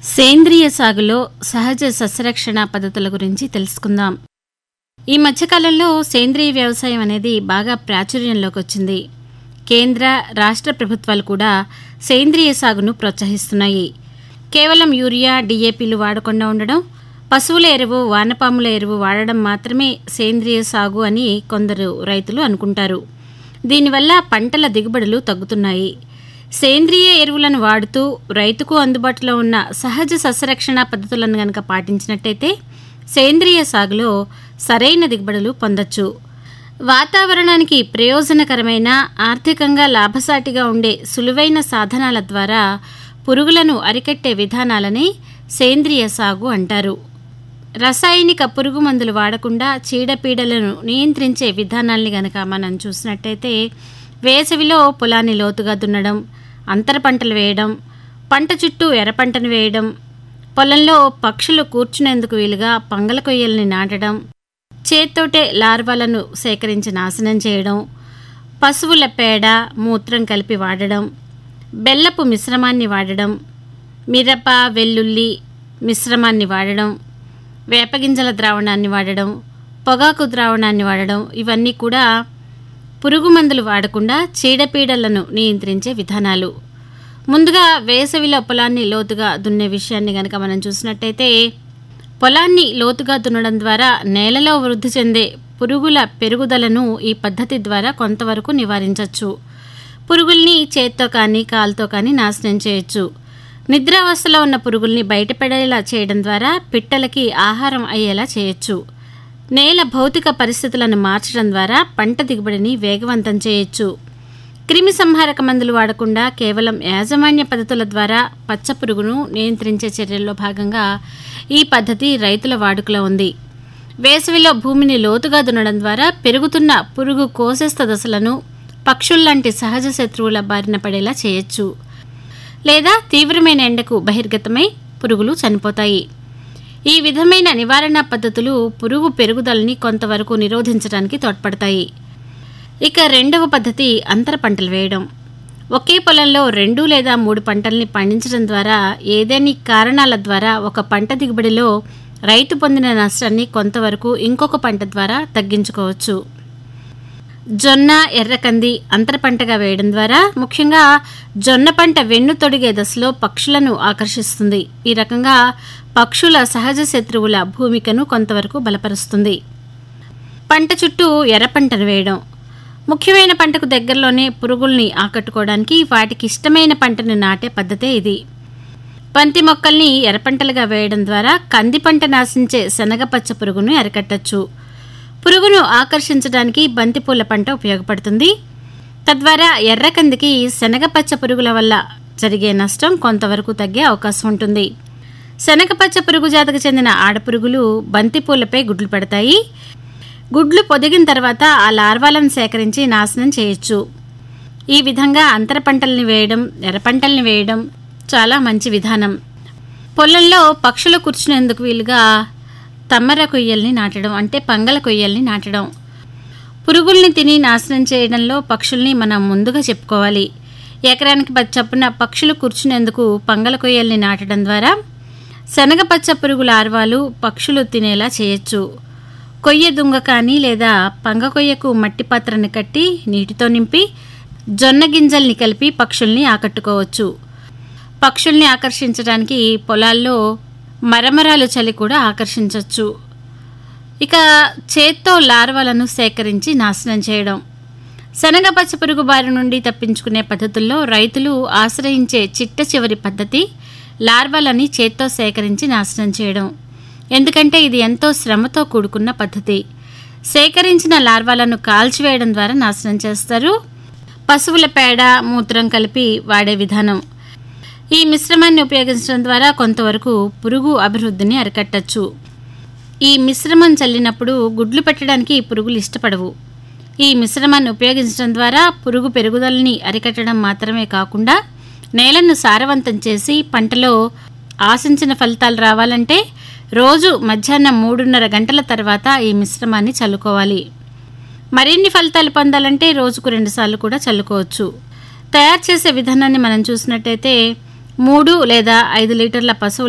సేంద్రియ సాగులో సహజ సస్యరక్షణ పద్ధతుల గురించి తెలుసుకుందాం ఈ మధ్యకాలంలో సేంద్రియ వ్యవసాయం అనేది బాగా ప్రాచుర్యంలోకి వచ్చింది కేంద్ర రాష్ట్ర ప్రభుత్వాలు కూడా సేంద్రియ సాగును ప్రోత్సహిస్తున్నాయి కేవలం యూరియా డిఏపీలు వాడకుండా ఉండడం పశువుల ఎరువు వానపాముల ఎరువు వాడడం మాత్రమే సేంద్రియ సాగు అని కొందరు రైతులు అనుకుంటారు దీనివల్ల పంటల దిగుబడులు తగ్గుతున్నాయి సేంద్రియ ఎరువులను వాడుతూ రైతుకు అందుబాటులో ఉన్న సహజ సస్యరక్షణ పద్ధతులను గనక పాటించినట్టయితే సేంద్రియ సాగులో సరైన దిగుబడులు పొందొచ్చు వాతావరణానికి ప్రయోజనకరమైన ఆర్థికంగా లాభసాటిగా ఉండే సులువైన సాధనాల ద్వారా పురుగులను అరికట్టే విధానాలనే సేంద్రియ సాగు అంటారు రసాయనిక పురుగు మందులు వాడకుండా చీడపీడలను నియంత్రించే విధానాల్ని గనక మనం చూసినట్టయితే వేసవిలో పొలాన్ని లోతుగా దున్నడం అంతర పంటలు వేయడం పంట చుట్టూ ఎర్రపంటను వేయడం పొలంలో పక్షులు కూర్చునేందుకు వీలుగా పంగల కొయ్యల్ని నాటడం చేత్తోటే లార్వాలను సేకరించి నాశనం చేయడం పశువుల పేడ మూత్రం కలిపి వాడడం బెల్లపు మిశ్రమాన్ని వాడడం మిరప వెల్లుల్లి మిశ్రమాన్ని వాడడం వేపగింజల ద్రావణాన్ని వాడడం పొగాకు ద్రావణాన్ని వాడడం ఇవన్నీ కూడా పురుగు మందులు వాడకుండా చీడపీడలను నియంత్రించే విధానాలు ముందుగా వేసవిలో పొలాన్ని లోతుగా దున్నే విషయాన్ని గనక మనం చూసినట్టయితే పొలాన్ని లోతుగా దున్నడం ద్వారా నేలలో వృద్ధి చెందే పురుగుల పెరుగుదలను ఈ పద్ధతి ద్వారా కొంతవరకు నివారించవచ్చు పురుగుల్ని చేత్తో కానీ కాలుతో కానీ నాశనం చేయొచ్చు నిద్రావస్థలో ఉన్న పురుగుల్ని బయటపడేలా చేయడం ద్వారా పిట్టలకి ఆహారం అయ్యేలా చేయొచ్చు నేల భౌతిక పరిస్థితులను మార్చడం ద్వారా పంట దిగుబడిని వేగవంతం చేయొచ్చు క్రిమి సంహారక మందులు వాడకుండా కేవలం యాజమాన్య పద్ధతుల ద్వారా పచ్చ పురుగును నియంత్రించే చర్యల్లో భాగంగా ఈ పద్ధతి రైతుల వాడుకలో ఉంది వేసవిలో భూమిని లోతుగా దున్నడం ద్వారా పెరుగుతున్న పురుగు కోసేస్త దశలను పక్షుల్లాంటి సహజ శత్రువుల బారిన పడేలా చేయొచ్చు లేదా తీవ్రమైన ఎండకు బహిర్గతమై పురుగులు చనిపోతాయి ఈ విధమైన నివారణ పద్ధతులు పురుగు పెరుగుదలని కొంతవరకు నిరోధించడానికి తోడ్పడతాయి ఇక రెండవ పద్ధతి అంతర పంటలు వేయడం ఒకే పొలంలో రెండు లేదా మూడు పంటల్ని పండించడం ద్వారా ఏదేని కారణాల ద్వారా ఒక పంట దిగుబడిలో రైతు పొందిన నష్టాన్ని కొంతవరకు ఇంకొక పంట ద్వారా తగ్గించుకోవచ్చు జొన్న ఎర్రకంది అంతర పంటగా వేయడం ద్వారా ముఖ్యంగా జొన్న పంట వెన్ను తొడిగే దశలో పక్షులను ఆకర్షిస్తుంది ఈ రకంగా పక్షుల సహజ శత్రువుల భూమికను కొంతవరకు బలపరుస్తుంది పంట చుట్టూ ఎర్ర పంటను వేయడం ముఖ్యమైన పంటకు దగ్గరలోనే పురుగుల్ని ఆకట్టుకోవడానికి వాటికి ఇష్టమైన పంటను నాటే పద్ధతే ఇది బంతి మొక్కల్ని ఎర్రపంటలుగా వేయడం ద్వారా కంది పంట నాశించే శనగపచ్చ పురుగును అరికట్టచ్చు పురుగును ఆకర్షించడానికి బంతిపూల పంట ఉపయోగపడుతుంది తద్వారా ఎర్రకందికి శనగపచ్చ పురుగుల వల్ల జరిగే నష్టం కొంతవరకు తగ్గే అవకాశం ఉంటుంది శనగపచ్చ పురుగు జాతికి చెందిన ఆడపురుగులు బంతిపూలపై గుడ్లు పెడతాయి గుడ్లు పొదిగిన తర్వాత ఆ లార్వాలను సేకరించి నాశనం చేయొచ్చు ఈ విధంగా అంతర పంటల్ని వేయడం ఎర్ర పంటల్ని వేయడం చాలా మంచి విధానం పొలంలో పక్షులు కూర్చునేందుకు వీలుగా తమ్మర కొయ్యల్ని నాటడం అంటే పంగల కొయ్యల్ని నాటడం పురుగుల్ని తిని నాశనం చేయడంలో పక్షుల్ని మనం ముందుగా చెప్పుకోవాలి ఎకరానికి పది చొప్పున పక్షులు కూర్చునేందుకు పంగల కొయ్యల్ని నాటడం ద్వారా శనగపచ్చ పురుగు లార్వాలు పక్షులు తినేలా చేయొచ్చు కొయ్య దుంగ కానీ లేదా పంగ కొయ్యకు మట్టి పాత్రని కట్టి నీటితో నింపి జొన్న గింజల్ని కలిపి పక్షుల్ని ఆకట్టుకోవచ్చు పక్షుల్ని ఆకర్షించడానికి పొలాల్లో మరమరాలు చలి కూడా ఆకర్షించవచ్చు ఇక చేత్తో లార్వాలను సేకరించి నాశనం చేయడం శనగ పచ్చ పురుగు బారి నుండి తప్పించుకునే పద్ధతుల్లో రైతులు ఆశ్రయించే చిట్ట చివరి పద్ధతి లార్వాలని చేత్తో సేకరించి నాశనం చేయడం ఎందుకంటే ఇది ఎంతో శ్రమతో కూడుకున్న పద్ధతి సేకరించిన లార్వాలను కాల్చివేయడం ద్వారా నాశనం చేస్తారు పశువుల పేడ మూత్రం కలిపి వాడే విధానం ఈ మిశ్రమాన్ని ఉపయోగించడం ద్వారా కొంతవరకు పురుగు అభివృద్ధిని అరికట్టచ్చు ఈ మిశ్రమం చల్లినప్పుడు గుడ్లు పెట్టడానికి పురుగులు ఇష్టపడవు ఈ మిశ్రమాన్ని ఉపయోగించడం ద్వారా పురుగు పెరుగుదలని అరికట్టడం మాత్రమే కాకుండా నేలను సారవంతం చేసి పంటలో ఆశించిన ఫలితాలు రావాలంటే రోజు మధ్యాహ్నం మూడున్నర గంటల తర్వాత ఈ మిశ్రమాన్ని చల్లుకోవాలి మరిన్ని ఫలితాలు పొందాలంటే రోజుకు రెండుసార్లు కూడా చల్లుకోవచ్చు తయారు చేసే విధానాన్ని మనం చూసినట్టయితే మూడు లేదా ఐదు లీటర్ల పశువుల